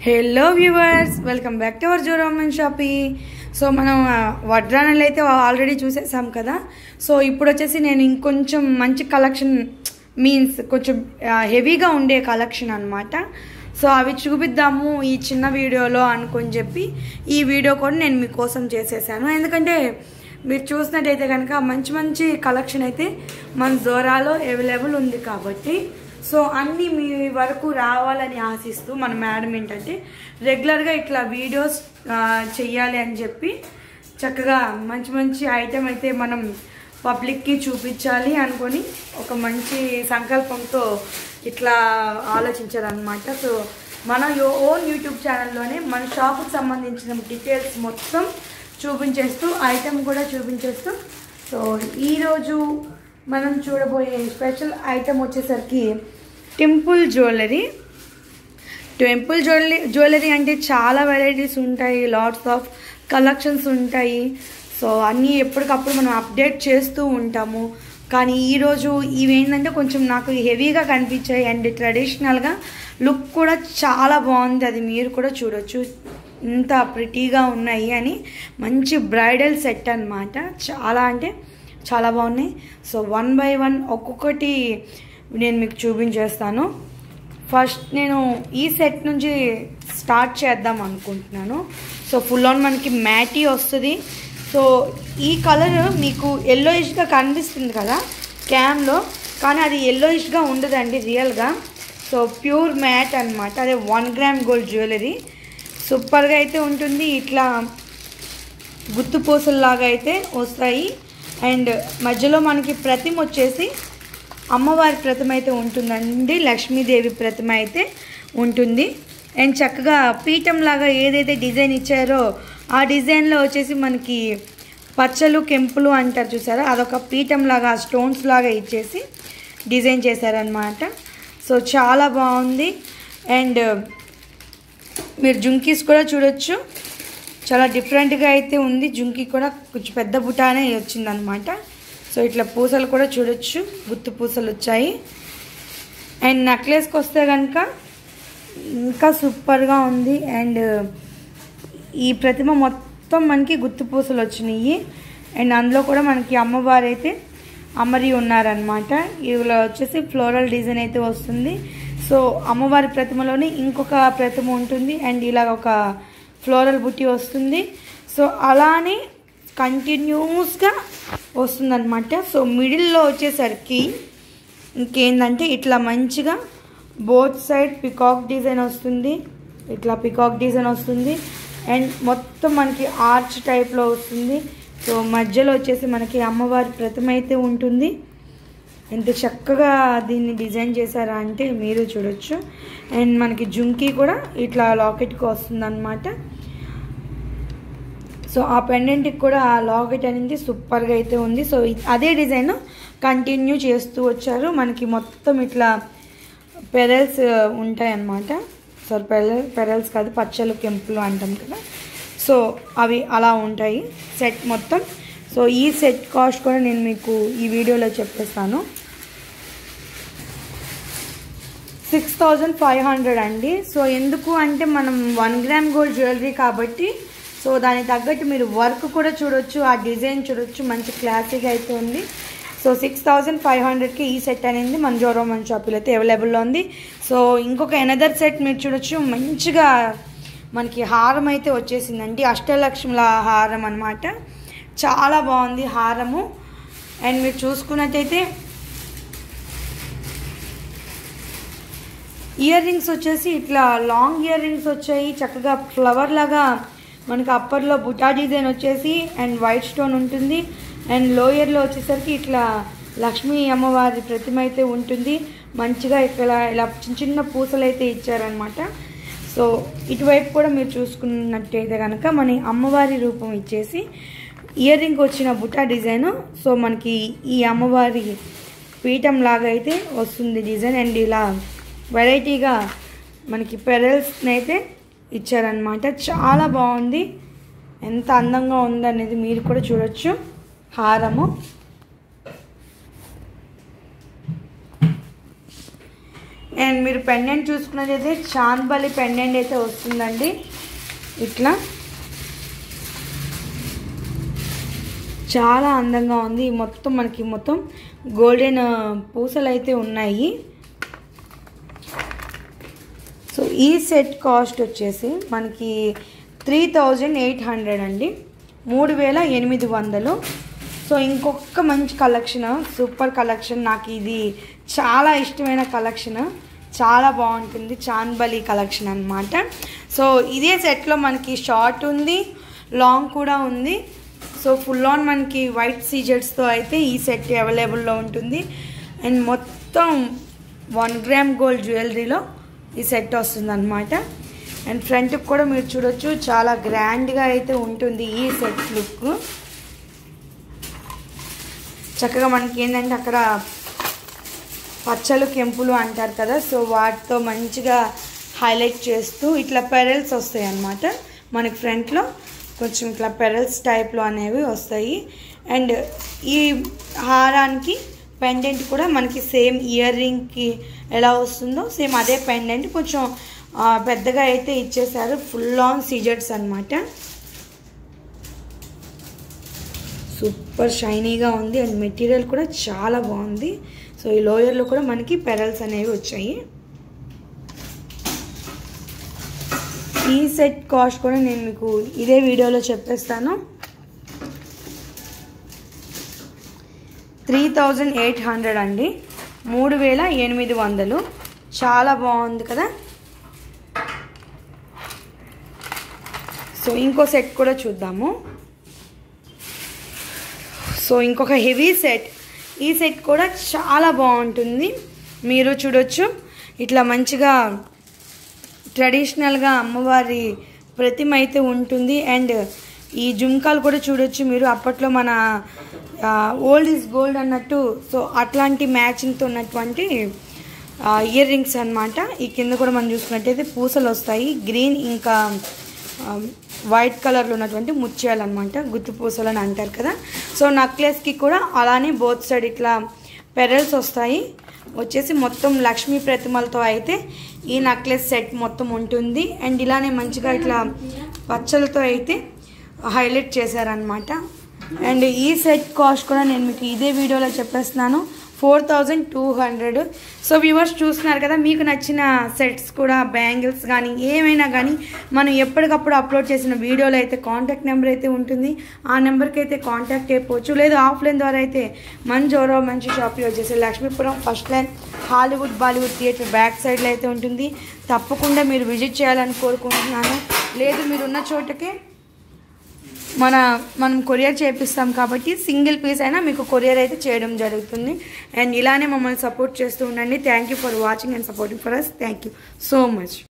hello viewers welcome back to our జోరామన్ shoppe so మనం ఆ, వడ్రానలు అయితే ఆల్రెడీ చూసేసాం కదా సో ఇప్పుడు వచ్చేసి నేను ఇంకొంచెం మంచి కలెక్షన్ మీన్స్ కొంచెం హెవీగా ఉండే కలెక్షన్ అనమాట సో అవి చూపిద్దాము ఈ చిన్న వీడియోలో అనుకొని చెప్పి ఈ వీడియో కూడా నేను మీకోసం చేసేసాను ఎందుకంటే మీరు చూసినట్టయితే కనుక మంచి మంచి కలెక్షన్ అయితే మన జోరాలో అవైలబుల్ ఉంది కాబట్టి సో అన్నీ మీ వరకు రావాలని ఆశిస్తూ మన మేడం ఏంటంటే రెగ్యులర్గా ఇట్లా వీడియోస్ ఆ, చెయ్యాలి అని చెప్పి చక్కగా మంచి మంచి ఐటెం అయితే మనం పబ్లిక్కి చూపించాలి అనుకొని ఒక మంచి సంకల్పంతో ఇట్లా ఆలోచించారనమాట సో మన యో- ఓన్ యూట్యూబ్ ఛానల్లోనే మన షాప్కి సంబంధించిన డీటెయిల్స్ మొత్తం చూపించేస్తూ ఐటెం కూడా చూపించేస్తూ సో ఈరోజు మనం చూడబోయే స్పెషల్ ఐటెం వచ్చేసరికి temple jewellery temple jewellery jewellery అంటే చాలా వెరైటీస్ ఉంటాయి లాట్స్ ఆఫ్ కలెక్షన్స్ ఉంటాయి సో అన్నీ ఎప్పటికప్పుడు మనం అప్డేట్ చేస్తూ ఉంటాము కానీ ఈరోజు ఇవి ఏంటంటే కొంచెం నాకు హెవీగా కనిపించాయి అండ్ ట్రెడిషనల్గా లుక్ కూడా చాలా బాగుంది అది మీరు కూడా చూడొచ్చు ఇంత ప్రిటీగా ఉన్నాయి అని మంచి బ్రైడల్ సెట్ అన్నమాట చాలా అంటే చాలా బాగున్నాయి సో వన్ బై వన్ ఒక్కొక్కటి నేను మీకు చూపించేస్తాను ఫస్ట్ నేను ఈ సెట్ నుంచి స్టార్ట్ చేద్దాం అనుకుంటున్నాను సో ఫుల్ ఆన్ మనకి మ్యాటీ వస్తుంది సో ఈ కలర్ మీకు ఎల్లోయిష్గా కనిపిస్తుంది కదా క్యామ్లో కానీ అది ఎల్లోయిష్గా ఉండదండి రియల్గా సో ప్యూర్ మ్యాట్ అన్నమాట అదే వన్ గ్రామ్ గోల్డ్ జ్యువెలరీ సూపర్గా అయితే ఉంటుంది ఇట్లా గుత్తు పూసల్లాగా అయితే వస్తాయి అండ్ మధ్యలో మనకి ప్రతిమ వచ్చేసి అమ్మవారి ప్రతిమ అయితే ఉంటుందండి లక్ష్మీదేవి ప్రతిమ అయితే ఉంటుంది అండ్ చక్కగా పీఠం లాగా ఏదైతే డిజైన్ ఇచ్చారో ఆ డిజైన్లో వచ్చేసి మనకి పచ్చలు కెంపులు అంటారు చూసారా అదొక పీఠం లాగా స్టోన్స్ లాగా ఇచ్చేసి డిజైన్ చేశారనమాట సో చాలా బాగుంది అండ్ మీరు జుంకీస్ కూడా చూడొచ్చు చాలా డిఫరెంట్గా అయితే ఉంది జుంకీ కూడా కొంచెం పెద్ద బుటానే వచ్చిందనమాట సో ఇట్లా పూసలు కూడా చూడొచ్చు గుత్తు పూసలు వచ్చాయి అండ్ నెక్లెస్కి వస్తే కనుక ఇంకా సూపర్గా ఉంది అండ్ ఈ ప్రతిమ మొత్తం మనకి గుత్తు పూసలు వచ్చినాయి అండ్ అందులో కూడా మనకి అమ్మవారు అయితే అమరి ఉన్నారనమాట ఇవిలో వచ్చేసి ఫ్లోరల్ డిజైన్ అయితే వస్తుంది సో అమ్మవారి ప్రతిమలోనే ఇంకొక ప్రతిమ ఉంటుంది అండ్ ఇలా ఒక ఫ్లోరల్ బుట్టి వస్తుంది సో అలానే కంటిన్యూస్గా వస్తుందన్నమాట సో మిడిల్లో వచ్చేసరికి ఇంకేందంటే ఇట్లా మంచిగా బోత్ సైడ్ పికాక్ డిజైన్ వస్తుంది ఇట్లా పికాక్ డిజైన్ వస్తుంది అండ్ మొత్తం మనకి ఆర్చ్ టైప్లో వస్తుంది సో మధ్యలో వచ్చేసి మనకి అమ్మవారి ప్రతిమ అయితే ఉంటుంది ఎంత చక్కగా దీన్ని డిజైన్ చేశారా అంటే మీరు చూడొచ్చు అండ్ మనకి జుంకీ కూడా ఇట్లా లాకెట్కి వస్తుంది అనమాట సో ఆ పెండెంట్కి కూడా ఆ లాకెట్ అనేది సూపర్గా అయితే ఉంది సో ఇ- అదే డిజైన్ కంటిన్యూ చేస్తూ వచ్చారు మనకి మొత్తం ఇట్లా పెరల్స్ ఉంటాయి అన్నమాట సో పెరల్ పెరల్స్ కాదు పచ్చలు కెంపులు అంటాం కదా సో అవి అలా ఉంటాయి సెట్ మొత్తం సో ఈ సెట్ కాస్ట్ కూడా నేను మీకు ఈ వీడియోలో చెప్పేస్తాను సిక్స్ థౌజండ్ ఫైవ్ హండ్రెడ్ అండి సో ఎందుకు అంటే మనం వన్ గ్రామ్ గోల్డ్ జ్యువెలరీ కాబట్టి సో దానికి తగ్గట్టు మీరు వర్క్ కూడా చూడొచ్చు ఆ డిజైన్ చూడొచ్చు మంచి క్లాసిక్ అయితే ఉంది సో సిక్స్ థౌజండ్ ఫైవ్ హండ్రెడ్కి ఈ సెట్ అనేది మన జోరోమన్ షాపులో అయితే అవైలబుల్లో ఉంది సో ఇంకొక ఎనదర్ సెట్ మీరు చూడొచ్చు మంచిగా మనకి హారం అయితే వచ్చేసిందండి అష్టలక్ష్ముల హారం అనమాట చాలా బాగుంది హారము అండ్ మీరు చూసుకున్నట్టయితే ఇయర్ రింగ్స్ వచ్చేసి ఇట్లా లాంగ్ ఇయర్ రింగ్స్ వచ్చాయి చక్కగా ఫ్లవర్ లాగా మనకి అప్పర్లో బుటా డిజైన్ వచ్చేసి అండ్ వైట్ స్టోన్ ఉంటుంది అండ్ లోయర్లో వచ్చేసరికి ఇట్లా లక్ష్మీ అమ్మవారి ప్రతిమ అయితే ఉంటుంది మంచిగా ఇక్కడ ఇలా చిన్న చిన్న పూసలు అయితే ఇచ్చారనమాట సో ఇటువైపు కూడా మీరు చూసుకున్నట్టయితే కనుక మన అమ్మవారి రూపం ఇచ్చేసి ఇయర్ రింగ్ వచ్చిన బుటా డిజైన్ సో మనకి ఈ అమ్మవారి పీఠం లాగా అయితే వస్తుంది డిజైన్ అండ్ ఇలా వెరైటీగా మనకి పెరల్స్ని అయితే ఇచ్చారనమాట చాలా బాగుంది ఎంత అందంగా ఉందనేది మీరు కూడా చూడొచ్చు హారము అండ్ మీరు పెండెంట్ చూసుకున్నట్టయితే చాంద్బలి పెండెంట్ అయితే వస్తుందండి ఇట్లా చాలా అందంగా ఉంది మొత్తం మనకి మొత్తం గోల్డెన్ పూసలు అయితే ఉన్నాయి సో ఈ సెట్ కాస్ట్ వచ్చేసి మనకి త్రీ థౌజండ్ ఎయిట్ హండ్రెడ్ అండి మూడు వేల ఎనిమిది వందలు సో ఇంకొక మంచి కలెక్షన్ సూపర్ కలెక్షన్ నాకు ఇది చాలా ఇష్టమైన కలెక్షన్ చాలా బాగుంటుంది చాన్బలి కలెక్షన్ అనమాట సో ఇదే సెట్లో మనకి షార్ట్ ఉంది లాంగ్ కూడా ఉంది సో ఫుల్ ఆన్ మనకి వైట్ సీజర్స్తో అయితే ఈ సెట్ అవైలబుల్లో ఉంటుంది అండ్ మొత్తం వన్ గ్రామ్ గోల్డ్ జ్యువెలరీలో ఈ సెట్ వస్తుంది అనమాట అండ్ ఫ్రంట్కి కూడా మీరు చూడొచ్చు చాలా గ్రాండ్గా అయితే ఉంటుంది ఈ సెట్ లుక్ చక్కగా మనకి ఏంటంటే అక్కడ పచ్చలు కెంపులు అంటారు కదా సో వాటితో మంచిగా హైలైట్ చేస్తూ ఇట్లా పెరల్స్ వస్తాయి అన్నమాట మనకి ఫ్రంట్లో కొంచెం ఇట్లా పెరల్స్ టైప్లో అనేవి వస్తాయి అండ్ ఈ హారానికి పెండెంట్ కూడా మనకి సేమ్ ఇయర్ రింగ్కి ఎలా వస్తుందో సేమ్ అదే పెండెంట్ కొంచెం ఆ, పెద్దగా అయితే ఇచ్చేసారు ఫుల్ ఆన్ సీజర్స్ అనమాట సూపర్ షైనీగా ఉంది అండ్ మెటీరియల్ కూడా చాలా బాగుంది సో ఈ లోయర్లో కూడా మనకి పెరల్స్ అనేవి వచ్చాయి ఈ సెట్ కాస్ట్ కూడా నేను మీకు ఇదే వీడియోలో చెప్పేస్తాను త్రీ థౌజండ్ ఎయిట్ హండ్రెడ్ అండి మూడు వేల ఎనిమిది వందలు చాలా బాగుంది కదా సో ఇంకో సెట్ కూడా చూద్దాము సో ఇంకొక హెవీ సెట్ ఈ సెట్ కూడా చాలా బాగుంటుంది మీరు చూడొచ్చు ఇట్లా మంచిగా ట్రెడిషనల్గా అమ్మవారి ప్రతిమ అయితే ఉంటుంది అండ్ ఈ జుంకాలు కూడా చూడొచ్చు మీరు అప్పట్లో మన ఓల్డ్ ఈజ్ గోల్డ్ అన్నట్టు సో అట్లాంటి మ్యాచింగ్తో ఉన్నటువంటి ఇయర్ రింగ్స్ అనమాట ఈ కింద కూడా మనం చూసుకున్నట్టయితే పూసలు వస్తాయి గ్రీన్ ఇంకా వైట్ కలర్లో ఉన్నటువంటి ముత్యాలు అనమాట గుత్తి పూసలు అని అంటారు కదా సో నక్లెస్కి కూడా అలానే బోత్ సైడ్ ఇట్లా పెరల్స్ వస్తాయి వచ్చేసి మొత్తం లక్ష్మీ ప్రతిమలతో అయితే ఈ నక్లెస్ సెట్ మొత్తం ఉంటుంది అండ్ ఇలానే మంచిగా ఇట్లా పచ్చలతో అయితే హైలైట్ చేశారనమాట అండ్ ఈ సెట్ కాస్ట్ కూడా నేను మీకు ఇదే వీడియోలో చెప్పేస్తున్నాను four thousand two hundred so viewers చూస్తున్నారు కదా మీకు నచ్చిన సెట్స్ కూడా బ్యాంగిల్స్ కానీ ఏమైనా కానీ మనం ఎప్పటికప్పుడు అప్లోడ్ చేసిన వీడియోలో అయితే కాంటాక్ట్ నెంబర్ అయితే ఉంటుంది ఆ నెంబర్కి అయితే కాంటాక్ట్ అయిపోవచ్చు లేదు ఆఫ్లైన్ ద్వారా అయితే మన జోరో మంచి షాపింగ్ వచ్చేసి Lakshmipuram first line Hollywood Bollywood theatre back సైడ్లో అయితే ఉంటుంది తప్పకుండా మీరు విజిట్ చేయాలని కోరుకుంటున్నాను లేదు మీరు ఉన్న చోటకే మన మనం కొరియర్ చేపిస్తాం కాబట్టి సింగిల్ పీస్ అయినా మీకు కొరియర్ అయితే చేయడం జరుగుతుంది అండ్ ఇలానే మమ్మల్ని సపోర్ట్ చేస్తూ ఉండండి thank you for watching and supporting for us thank you so much